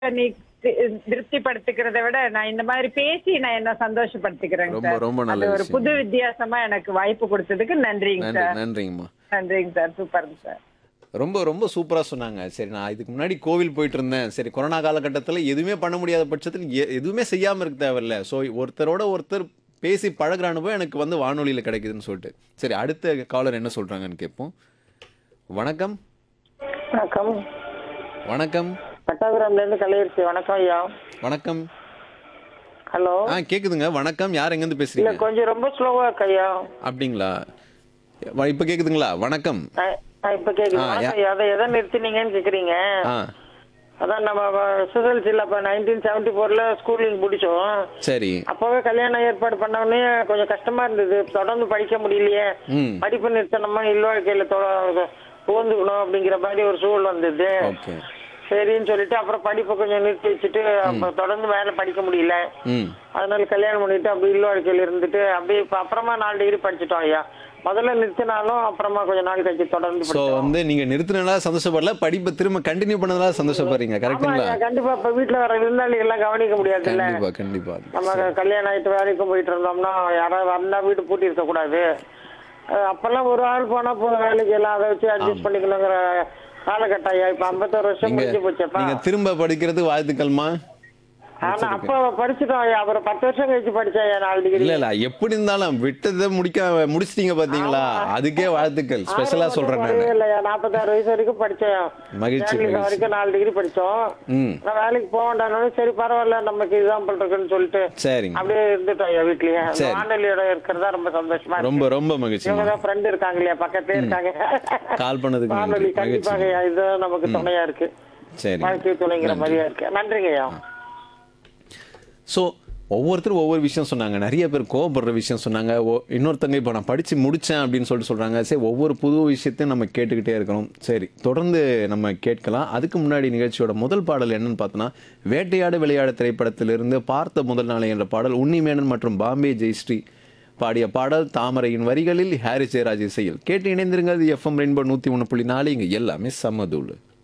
நீ தி- திருப்திப்படுத்திக்கிறத விட நான் இந்த மாதிரி பேசி நான் என்ன சந்தோஷப்படுத்திக்கிறேங்க ரொம்ப, சார் ரொம்ப நல்ல அது ஒரு விஷயம். புது வித்தியாசமா எனக்கு வாய்ப்பு கொடுத்ததுக்கு நன்றிங்க நன்றி சார் நன்றிங்கம்மா நன்றிங்க சார் சூப்பருங்க சார் ரொம்ப ரொம்ப சூப்பராக சொன்னாங்க சரி நான் இதுக்கு முன்னாடி கோவில் போயிட்டு இருந்தேன் சரி கொரோனா காலகட்டத்தில் எதுவுமே பண்ண முடியாத பட்சத்தில் எ- எதுவுமே செய்யாமல் இருக்க தேவையில்ல ஸோ ஒருத்தரோட ஒருத்தர் பேசி பழகுற அனுபவம் எனக்கு வந்து வானொலியில் கிடைக்குதுன்னு சொல்லிட்டு சரி அடுத்த காலர் என்ன சொல்கிறாங்கன்னு கேட்போம் வணக்கம் வணக்கம் வணக்கம் பட்டாபுரம்ல இருந்து கலையரசி வணக்கம் ஐயா வணக்கம் ஹலோ ஆ கேட்குதுங்க வணக்கம் யார் எங்கேருந்து இல்ல பேசுறீங்க கொஞ்சம் ரொம்ப ஸ்லோவா இருக்கு ஐயா அப்படிங்களா வ- இப்ப கேக்குதுங்களா வணக்கம் நான் நான் இப்ப கேக்குது ஆ, வணக்கம் யா- ஐயா அதை எதை நிறுத்தினீங்கன்னு கேக்குறீங்க ஆ அதான் நம்ம எஸ்எஸ்எல்சியில் அப்போ நைன்டீன் செவன்டி ஃபோரில் ஸ்கூலிங் முடிச்சோம் சரி அப்போவே கல்யாணம் ஏற்பாடு பண்ண உடனே கொஞ்சம் கஷ்டமா இருந்தது தொடர்ந்து படிக்க முடியலையே ம் படிப்பு நிறுத்தணுமா இல்வாழ்க்கையில புகுந்துக்கணும் அப்படிங்கிற மாதிரி ஒரு சூழல் வந்தது ஓகே சரின்னு சொல்லிட்டு அப்புறம் படிப்பை கொஞ்சம் நிறுத்தி வச்சுட்டு அப்புறம் தொடர்ந்து மேலே படிக்க முடியல ம் அதனால கல்யாணம் பண்ணிட்டு அப்படி இல்ல வாழ்க்கையில இருந்துட்டு அப்படியே இப்ப அப்புறமா நாலு டிகிரி படிச்சிட்டோம் ஐயா முதல்ல நிறுத்தினாலும் அப்புறமா கொஞ்ச நாள் கழிச்சு தொடர்ந்து ஸோ படிச்சோம் வந்து நீங்க நிறுத்தினால சந்தோஷப்படல படிப்பை திரும்ப கண்டினியூ பண்ணதால சந்தோஷப்படுறீங்க ஆமா கரெக்ட்டுங்களா ஐயா கண்டிப்பா இப்ப வீட்டுல வர விருந்தாளிகள் எல்லாம் கவனிக்க முடியாதுல்ல கண்டிப்பா கண்டிப்பா நம்ம கல்யாணம் ஆயிட்டு வேலைக்கும் போயிட்டு இருந்தோம்னா யாராவது வந்தா வீடு பூட்டி இருக்க கூடாது அஹ் அப்பெல்லாம் ஒரு ஆள் போனா போதும் வேலைக்கு எல்லாம் அதை வச்சு அட்ஜஸ்ட் பண்ணிக்கணுங்கிற காலகட்டம் ஐயா இப்ப ஐம்பத்தோரு வருஷம் நீங்க முடிஞ்சு போச்சப்பா நீங்க திரும்ப படிக்கிறது வாழ்த்துக்கள்மா ஆனா அப்ப படிச்சிட்டோம் ஐயா அப்புறம் பத்து வருஷம் கழிச்சு படிச்சேன் ஐயா நாலு டிகிரி இல்ல இல்ல எப்படி இருந்தாலும் விட்டதை முடிக்க முடிச்சிட்டீங்க பாத்தீங்களா அதுக்கே வாழ்த்துக்கள் ஸ்பெஷலா சொல்றேன் நான் இல்லையா நாற்பத்தாறு வயசு வரைக்கும் படிச்சேன் மகிழ்ச்சி ஃபேமிலி மகிழ்ச்சி வரைக்கும் நாலு டிகிரி படிச்சோம் ம் நான் வேலைக்கு போக வேண்டாம்னாலும் சரி பரவாயில்ல நமக்கு இதுதான் பண்றதுன்னு சொல்லிட்டு சரிங்க அப்படியே இருந்துட்டோம் ஐயா வீட்லயே அந்த சரி. வானொலியோட இருக்கிறதா ரொம்ப சந்தோஷமா இருக்கு ரொம்ப ரொம்ப மகிழ்ச்சி இவங்க தான் ஃப்ரெண்ட் இருக்காங்க இல்லையா பக்கத்துல இருக்காங்க கால் பண்ணதுக்கு நன்றி வானொலி மகிழ்ச்சி கண்டிப்பாக ஐயா இதுதான் நமக்கு துணையா இருக்கு சரி வாழ்க்கை துணைங்கிற மாதிரியா இருக்கு நன்றிங்க ஐயா ஸோ ஒவ்வொருத்தரும் ஒவ்வொரு விஷயம் சொன்னாங்க நிறைய பேர் கோவப்படுற விஷயம் சொன்னாங்க ஓ- இன்னொருத்தங்க இப்போ நான் படித்து முடித்தேன் அப்படின்னு சொல்லிட்டு சொல்கிறாங்க சரி ஒவ்வொரு புது விஷயத்தையும் நம்ம கேட்டுக்கிட்டே இருக்கணும் சரி தொடர்ந்து நம்ம கேட்கலாம் அதுக்கு முன்னாடி நிகழ்ச்சியோட முதல் பாடல் என்னன்னு பார்த்தோன்னா வேட்டையாடு விளையாடு திரைப்படத்திலிருந்து பார்த்த முதல் நாளை என்ற பாடல் உன்னிமேனன் மற்றும் பாம்பே ஜெயஸ்ரீ பாடிய பாடல் தாமரையின் வரிகளில் ஹாரிஸ் ஜெயராஜ் இசையில் கேட்டு இணைந்திருங்கள் எஃப்எம் ரெயின்போ நூற்றி ஒன்று புள்ளி நாலு இங்கே எல்லாமே சமதூள்